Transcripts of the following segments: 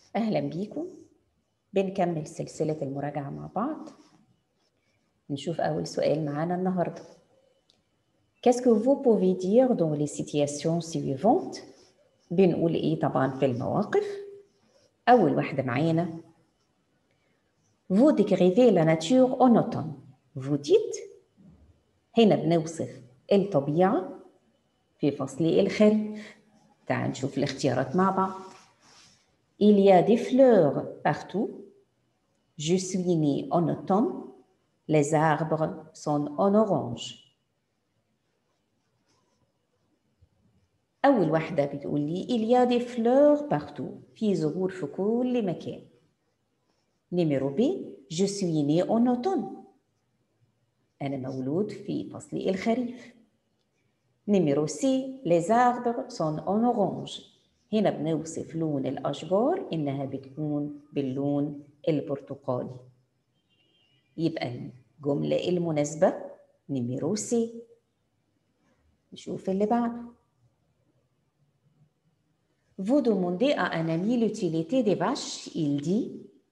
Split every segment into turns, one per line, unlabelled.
أهلا بيكم بنكمل سلسلة المراجعة مع بعض نشوف أول سؤال معانا النهاردة Qu'est-ce que vous pouvez dire dans les situations suivantes بنقول إيه طبعا في المواقف أول واحدة معانا Vous décrivez la nature en automne Vous dites هنا بنوصف الطبيعة في فصل الخريف تعال نشوف الاختيارات مع بعض Il y a des fleurs partout. Je suis né en automne. Les arbres sont en orange. أول واحدة بتقول لي Il y a des fleurs partout. في زهور في كل مكان. نمرو B Je suis né en automne. أنا مولود في فصل الخريف. نمرو C Les arbres sont en orange. هنا بنوصف لون الأشجار إنها بتكون باللون البرتقالي يبقى الجملة المناسبة نمرو سي نشوف اللي بعده Vous demandez à un ami l'utilité des vaches, il dit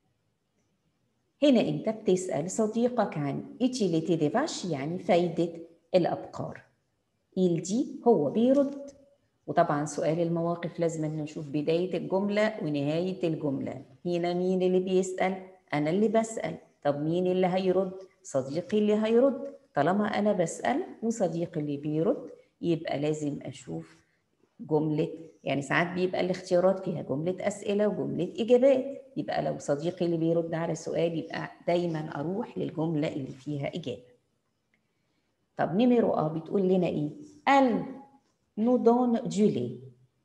هنا أنت بتسأل صديقك عن utilité des vaches يعني فايدة الأبقار. il dit هو بيرد وطبعا سؤال المواقف لازم نشوف بداية الجملة ونهاية الجملة هنا مين اللي بيسأل أنا اللي بسأل طب مين اللي هيرد صديقي اللي هيرد طالما أنا بسأل وصديقي اللي بيرد يبقى لازم أشوف جملة يعني ساعات بيبقى الاختيارات فيها جملة أسئلة وجملة إجابات يبقى لو صديقي اللي بيرد على سؤال يبقى دايما أروح للجملة اللي فيها إجابة طب نمرو أ بتقول لنا إيه؟ ال nous donne du lait.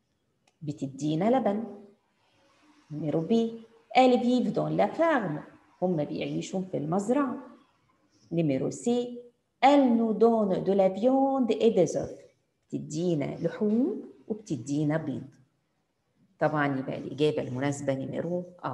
بتدينا لبن. نمرو بي elles vivent dans la ferme. هم بيعيشوا في المزرعة. نمرو سي elles nous donnent de la viande et des œufs. بتدينا لحوم وبتدينا بيض. طبعا يبقى الإجابة المناسبة نمرو أ.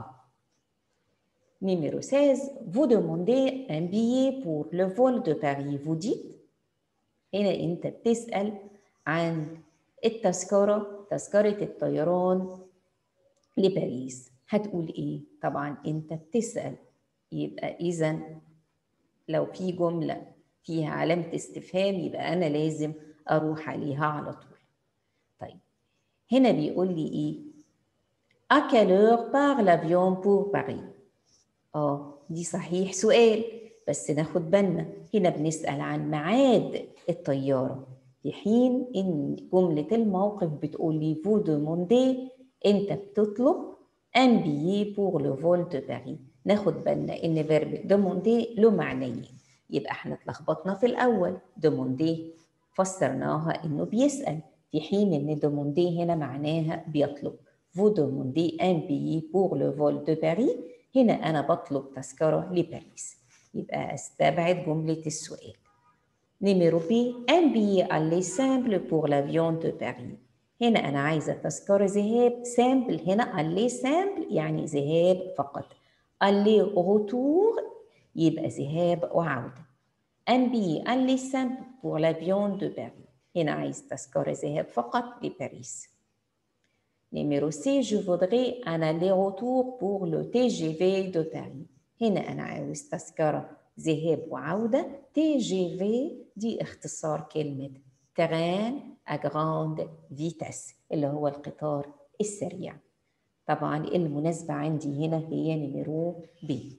Numéro 16, vous demandez un billet pour le vol de Paris. Vous dites هنا أنت بتسأل عن التذكرة تذكرة الطيران لباريس هتقول ايه طبعا انت بتسأل يبقى اذا لو في جملة فيها علامة استفهام يبقى انا لازم اروح عليها على طول طيب هنا بيقول لي ايه à quelle heure part l'avion pour Paris اه دي صحيح سؤال بس ناخد بالنا هنا بنسأل عن ميعاد الطيارة في حين ان جمله الموقف بتقول لي فو دوموندي انت بتطلب ان بيي بور لو فول دو باري ناخد بالنا ان فيرب دوموندي له معنيين يبقى احنا اتلخبطنا في الاول دوموندي فسرناها انه بيسال في حين ان دوموندي هنا معناها بيطلب فو دوموندي ان بيي بور لو فول دو باري هنا انا بطلب تذكره لباريس يبقى استبعد جمله السؤال نمرو بي ان بي aller simple pour l'avion de Paris هنا أنا عايزة تذكرة ذهاب سامبل هنا aller simple يعني ذهاب فقط aller retour يبقى ذهاب وعودة ان بي aller simple pour l'avion de Paris هنا عايز تذكرة ذهاب فقط لباريس نمرو سي je voudrais un aller-retour pour le TGV de Paris هنا أنا عاوز تذكرة ذهاب وعودة تي جي في دي اختصار كلمة تران à grande vitesse اللي هو القطار السريع طبعا المناسبة عندي هنا هي نمرو بي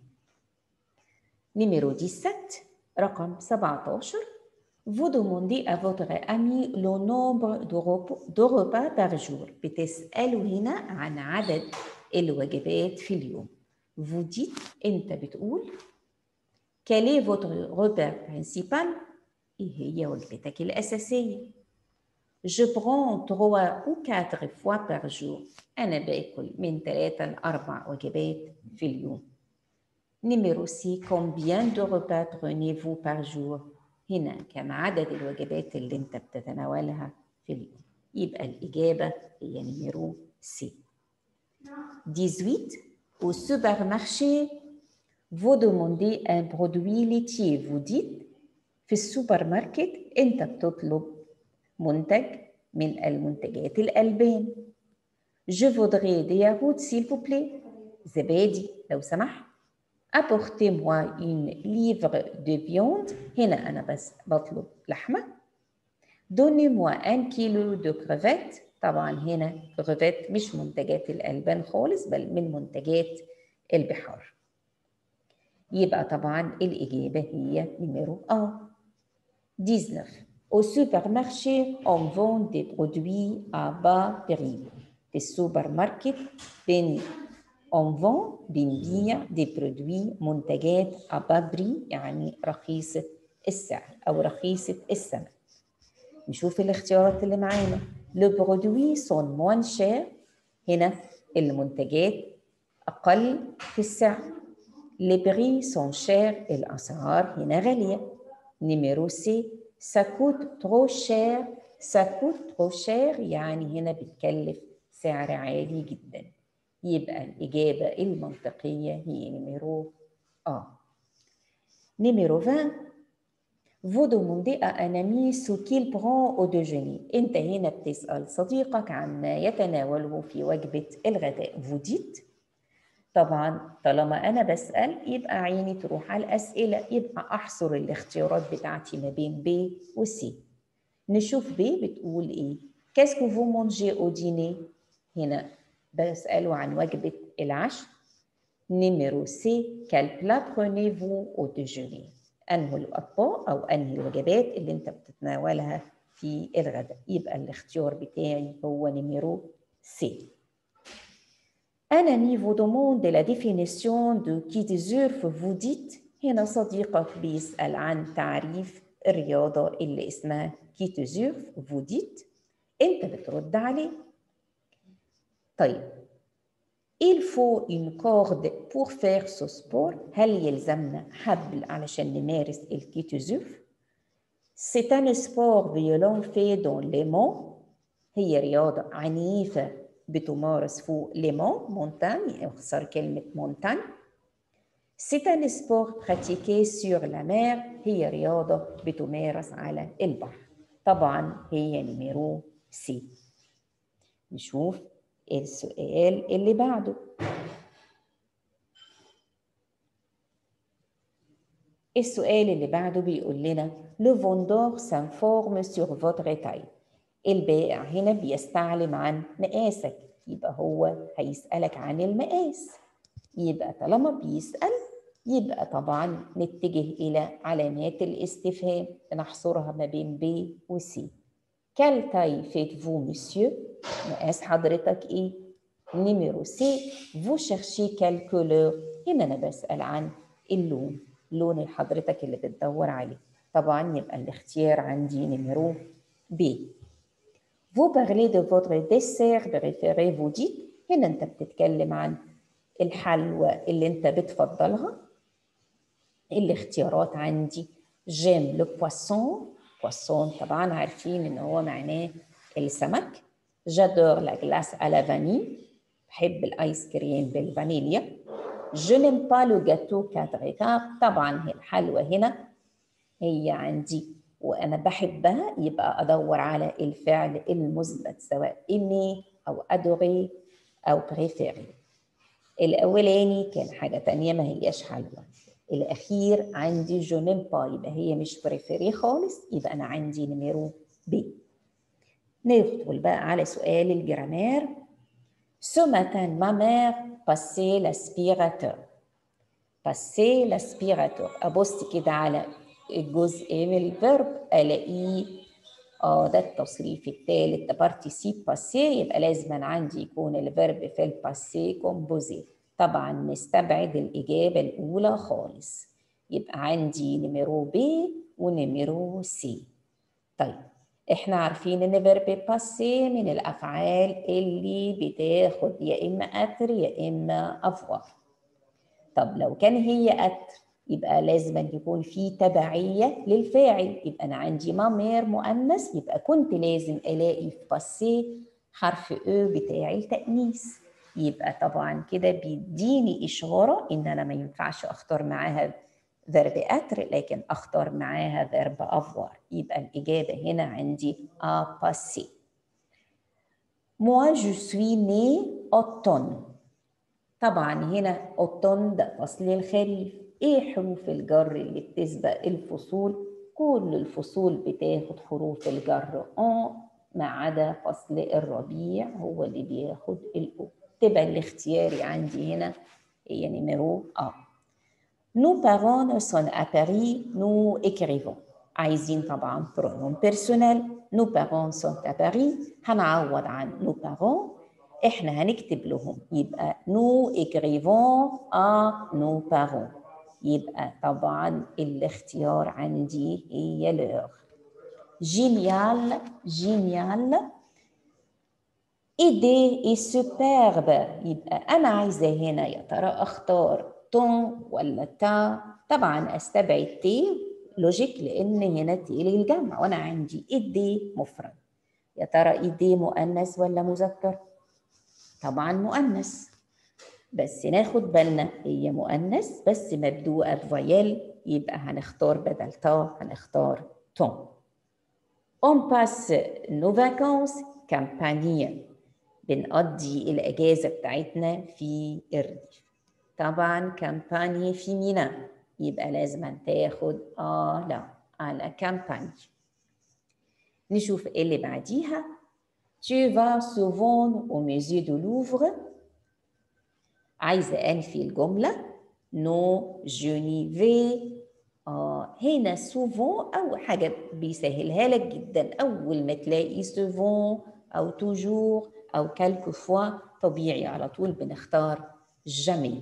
نمرو 17 رقم 17 Vous demandez à votre ami le nombre de repas, de repas par jour. بتسألوا هنا عن عدد الوجبات في اليوم. Vous dites أنت بتقول Quel est votre repas principal إيه هي وجبتك الأساسية؟ Je prends trois ou quatre fois par jour. أنا باكل من ثلاثة لأربع وجبات في اليوم. Numéro 6 Combien de repas prenez-vous par jour؟ هنا كم عدد الوجبات اللي أنت بتتناولها في اليوم؟ يبقى الإجابة هي نيميرو سي. 18 Au supermarché vous demandez un produit laitier. Vous dites في السوبر ماركت أنت بتطلب منتج من المنتجات الألبان. Je voudrais des yaourts s'il vous plaît. زبادي لو سمحت apportez-moi une livre de viande هنا أنا بس بطلب لحمة donnez-moi un kilo de crevettes طبعا هنا crevettes مش منتجات الألبان خالص بل من منتجات البحار يبقى طبعا الإجابة هي نمرو A 19 Au supermarché, on vend des produits à bas prix. في السوبر ماركت بن on vend بنبيع دي برودوي منتجات à bas prix يعني رخيصة السعر أو رخيصة الثمن. نشوف الاختيارات اللي معانا. Le produit sont moins cher هنا المنتجات أقل في السعر. Les prix sont chers الأسعار هنا غالية. نيميرو سي ça coûte trop cher ça coûte trop cher يعني هنا بتكلف سعر عالي جدا يبقى الإجابة المنطقية هي نيميرو A نيميرو 20 Vous demandez à un ami ce qu'il prend au déjeuner. أنت هنا بتسأل صديقك عما يتناوله في وجبة الغداء. Vous dites طبعا طالما أنا بسأل يبقى عيني تروح على الأسئلة يبقى أحصر الاختيارات بتاعتي ما بين B و C. نشوف B بتقول إيه؟ Qu'est-ce que vous mangez au dîner؟ هنا بسأله عن وجبة العشاء. نيميرو سي quel plat prenez-vous au déjeuner؟ أنه الأطباق أو أنهي الوجبات اللي أنت بتتناولها في الغداء. يبقى الاختيار بتاعي هو نيميرو سي. Un ami vous demande la définition de كيتزورف vous dites هنا صديقك بيسأل عن تعريف الرياضة اللي اسمها كيتزورف vous dites أنت بترد عليه طيب il faut une corde pour faire ce sport هل يلزمنا حبل علشان نمارس الكيتزورف C'est un sport violent fait dans les monts هي رياضة عنيفة بتمارس فوق ليمون مونتاني اختصار كلمة مونتاني C'est un sport pratiqué sur la mer هي رياضة بتمارس على البحر طبعا هي نميرو سي نشوف السؤال اللي بعده السؤال اللي بعده بيقول لنا Le vendeur s'informe sur votre taille البائع هنا بيستعلم عن مقاسك يبقى هو هيسألك عن المقاس يبقى طالما بيسأل يبقى طبعا نتجه إلى علامات الاستفهام نحصرها ما بين B و C Quelle taille faites-vous, monsieur? مقاس حضرتك إيه؟ نيميرو سي vous cherchez quelle couleur؟ هنا أنا بسأل عن اللون اللون اللي حضرتك اللي بتدور عليه طبعا يبقى الاختيار عندي نيميرو B Vous parlez de votre dessert préféré vous dites هنا أنت بتتكلم عن الحلوى اللي أنت بتفضلها الاختيارات عندي j'aime le poisson poisson طبعا عارفين إن هو معناه السمك j'adore la glace à la vanille بحب الآيس كريم بالفانيليا je n'aime pas le gâteau quatre étapes طبعا هي الحلوى هنا هي عندي وانا بحبها يبقى ادور على الفعل المثبت سواء اني او ادوري او بريفيري الاولاني كان حاجه تانية ما هياش حلوه الاخير عندي جو نيم با يبقى هي مش بريفيري خالص يبقى انا عندي نميرو بي ندخل بقى على سؤال الجرامير Ce matin, ma mère passait l'aspirateur. Passait l'aspirateur. أبص كده على الجزء من الفيرب الاقيه اه ده التصريف الثالث ده بارتيسيب باسي يبقى لازم عندي يكون الفيرب في الباسي كومبوزي طبعا نستبعد الاجابه الاولى خالص يبقى عندي نمرو بي ونمرو سي طيب احنا عارفين ان فيرب باسي من الافعال اللي بتاخد يا اما اتر يا اما افوار طب لو كان هي اتر يبقى لازم أن يكون في تبعية للفاعل يبقى أنا عندي مامير مؤنث يبقى كنت لازم ألاقي في باسي حرف أو بتاع التأنيث يبقى طبعا كده بيديني إشارة إن أنا ما ينفعش أختار معاها فيرب أتر لكن أختار معاها فيرب أفوار يبقى الإجابة هنا عندي أ باسي Moi, je suis né automne. طبعا هنا اوتون ده فصل الخريف ايه حروف الجر اللي بتسبق الفصول كل الفصول بتاخد حروف الجر ان ما عدا فصل الربيع هو اللي بياخد الاو تبقى الاختياري عندي هنا هي نمرو ا Nos parents sont à Paris, nous écrivons. عايزين طبعا pronom personnel. Nos parents sont à Paris. هنعوض عن nos parents. احنا هنكتب لهم يبقى nous écrivons à nos parents. يبقى طبعا الاختيار عندي هي لور. جينيال جينيال ايدي اي سوبرب يبقى انا عايزه هنا يا ترى اختار تون ولا تا طبعا استبعد تي لوجيك لان هنا تي للجمع وانا عندي ايدي مفرد يا ترى ايدي مؤنث ولا مذكر طبعا مؤنث بس ناخد بالنا هي مؤنث بس مبدوءه بفويل يبقى هنختار بدل تا هنختار تون On passe nos vacances كامبانيا بنقضي الأجازة بتاعتنا في الريف طبعا كامباني في ميناء يبقى لازم تاخد آه لا على كامباني نشوف اللي بعديها Tu vas souvent au musée de Louvre عايزة أنفي الجملة نو جوني في آه هنا سوفون أو حاجة بيسهلها لك جدا أول ما تلاقي سوفون أو توجور أو كالكو فوا طبيعي على طول بنختار جامي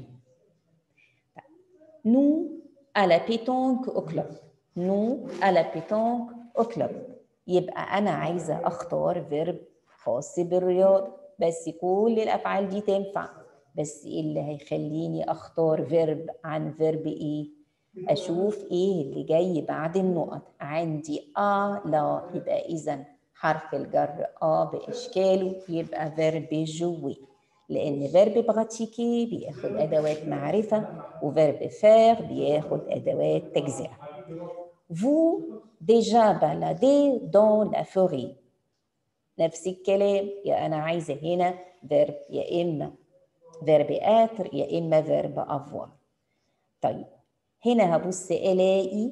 نو على بيتونك أو كلوب نو على بيتونك أو كلوب يبقى أنا عايزة أختار فيرب خاص بالرياضة بس كل الأفعال دي تنفع بس إيه اللي هيخليني أختار فيرب عن فيرب إيه أشوف إيه اللي جاي بعد النقط عندي آ لا يبقى إذا حرف الجر آ بإشكاله يبقى فيرب جوي لأن فيرب براتيكي بياخد أدوات معرفة وفيرب فير بياخد أدوات تجزئة Vous déjà baladé dans la forêt نفس الكلام يا أنا عايزة هنا فيرب يا إما فيرب آتر يا إما فيرب أفوار طيب هنا هبص ألاقي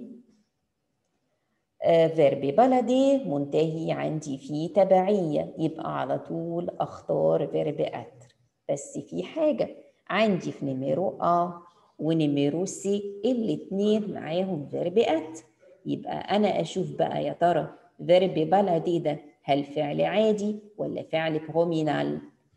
آه فيرب بلدي منتهي عندي في تبعية يبقى على طول أختار فيرب آتر بس في حاجة عندي في نميرو آ ونميرو سي الاتنين معاهم فيرب آتر يبقى أنا أشوف بقى يا ترى فيرب بلدي ده هل فعل عادي ولا فعل برومينال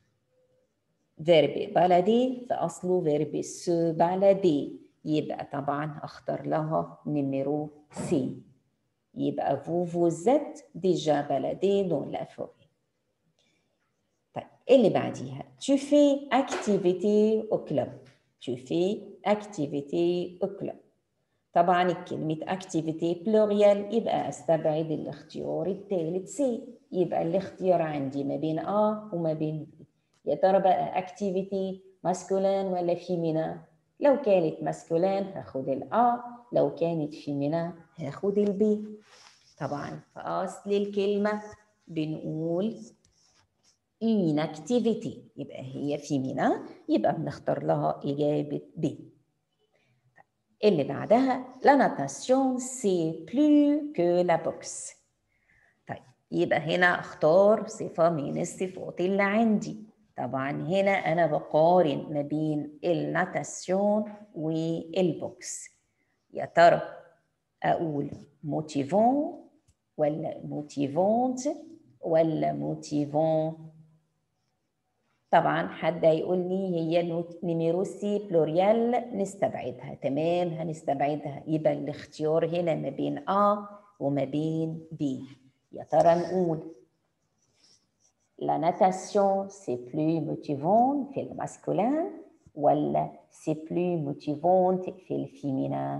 فيرب بلدي في أصله فيرب سو بلدي يبقى طبعا أختار لها نميرو سي يبقى vous vous êtes déjà baladé dans la forêt طيب اللي بعديها tu fais activité au club tu fais activité au club طبعا كلمة activité pluriel يبقى استبعد الاختيار الثالث سي يبقى الاختيار عندي ما بين ا وما بين بي يا ترى بقى activity masculin ولا féminin لو كانت ماسكولين هاخد الأ لو كانت فيمينا هاخد البي طبعا في أصل الكلمة بنقول une activité يبقى هي فيمينا يبقى بنختار لها إجابة ب اللي بعدها la natation c'est plus que la boxe طيب يبقى هنا اختار صفة من الصفات اللي عندي طبعا هنا أنا بقارن ما بين الناتاسيون والبوكس يا ترى أقول موتيفون ولا موتيفونت ولا موتيفون طبعا حد هيقول لي هي نيميرو سي بلوريال نستبعدها تمام هنستبعدها يبقى الاختيار هنا ما بين ا وما بين بي يا ترى نقول La natation, c'est plus motivant في الماسكولين ولا c'est plus motivante في الفيمينين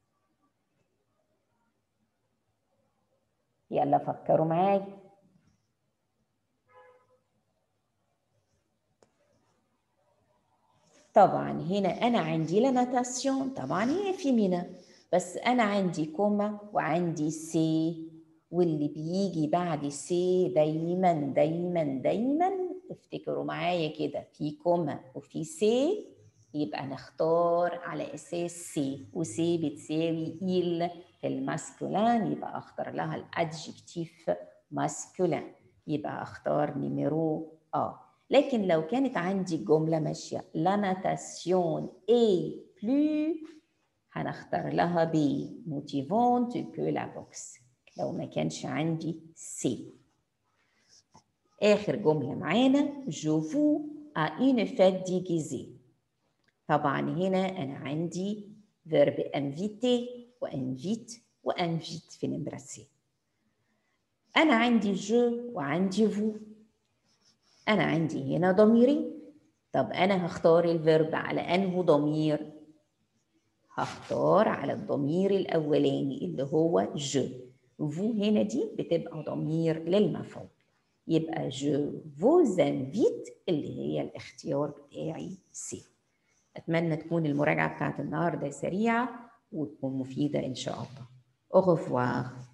يلا فكروا معايا طبعا هنا أنا عندي لا ناتاسيون طبعا هي فيمينا بس أنا عندي كوما وعندي سي واللي بيجي بعد سي دايما دايما دايما افتكروا معايا كده في كوما وفي سي يبقى نختار على اساس سي وسي بتساوي il في الماسكولان يبقى اختار لها الادجكتيف ماسكولان يبقى اختار نيميرو ا لكن لو كانت عندي جمله ماشيه لا ناتاسيون اي بلو هنختار لها بي موتيفونت كو لا بوكس لو ما كانش عندي سي آخر جملة معانا جو فو à une fête déguisée طبعا هنا أنا عندي verb inviter وinvite وinvite في نمرة سي أنا عندي جو وعندي فو أنا عندي هنا ضميري طب أنا هختار الفيرب على أنه ضمير هختار على الضمير الأولاني اللي هو جو فو هنا دي بتبقى ضمير للمفعول يبقى جو فوز انفيت اللي هي الاختيار بتاعي سي اتمنى تكون المراجعه بتاعت النهارده سريعه وتكون مفيده ان شاء الله au revoir